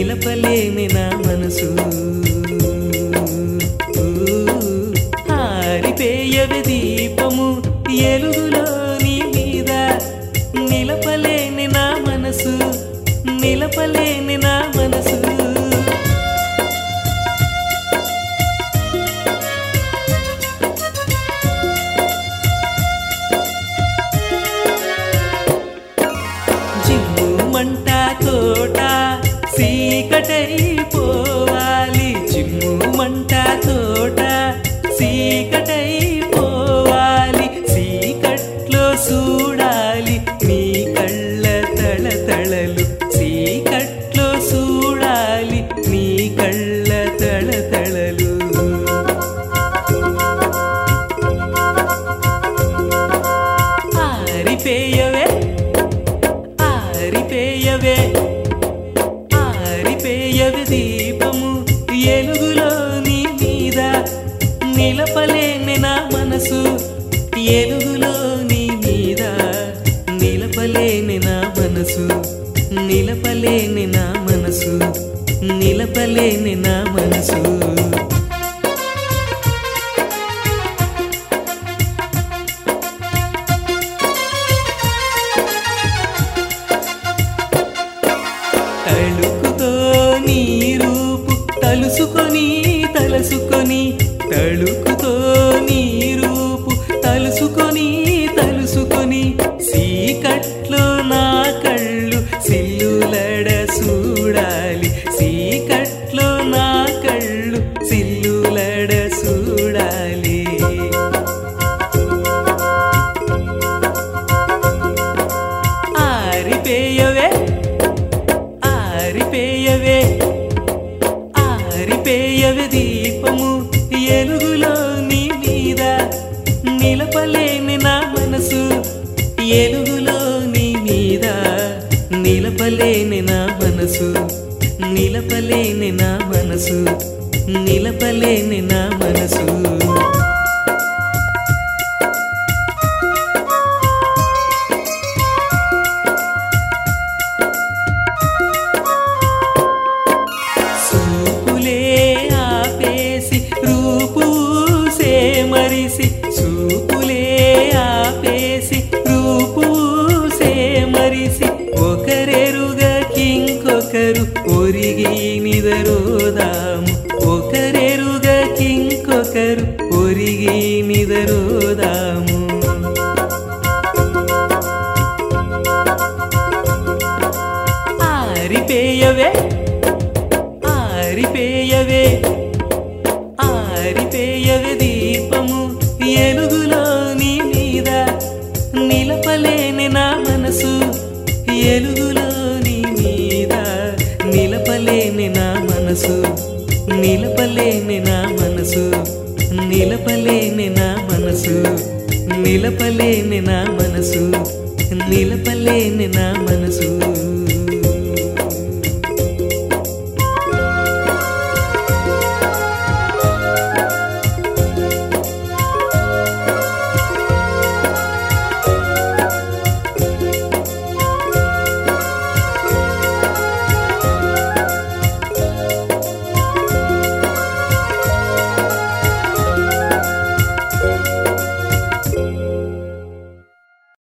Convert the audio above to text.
నిలపలేని నా మనసు ఆరిపేయవి దీపము ఎలుగులో నీ మీద నిలపలేని నా మనసు నిలపలేని నా మనసు జిమ్ము మంట తోట సీకటైపోవాలి జిమ్ము మంట తోట సీకటైపోవాలి సీకట్లో చూడాలి నీ కళ్ళ తళతళలు సీకట్లో చూడాలి నీ కళ్ళ తళతళలు ఆరిపేయవే ఆరిపేయవే ఆరిపేయవే దీపము ఎలుగులో నీ మీద నిలపలేని నా మనసు ఎలుగులో నీ మీద నిలపలేని నా మనసు నిలపలేని నా మనసు నిలపలేని నా మనసు తళుకుతో నీ రూపు తలుసుకొని తలసుకొని తళుకుతో నీ రూపు తలుసుకొని తలుసుకొని సీకట్లో నా కళ్ళు సిల్లులడ చూడాలి సీకట్లో నా కళ్ళు సిల్లులడ చూడాలి ఆరిపేయవే ఆరిపేయవే ఆరిపేయవే దీపము ఎలుగులో నీ మీద నిలపలేని నా మనసు ఎలుగులో నీ మీద నిలపలేని నా మనసు నిలపలేని నా మనసు నిలపలేని నా మనసు సూపులే ఆపేసి రూపూసే మరిసి సూపులే ఆపేసి రూపూసే మరిసి ఒకరెరుగకింకొకరు ఒరిగి నిదరోదాము ఒకరెరుగకింకొకరు ఒరిగి నిదరోదాము ఆరిపేయవే ఆరిపేయవే ఆరిపేయవే దీపము ఎలుగులో నీ మీద నిలపలేని నా మనసు ఎలుగులో నీ మీద నిలపలేని నా మనసు నిలపలేని నా మనసు నిలపలేని నా మనసు నిలపలేని నా మనసు నిలపలేని నా మనసు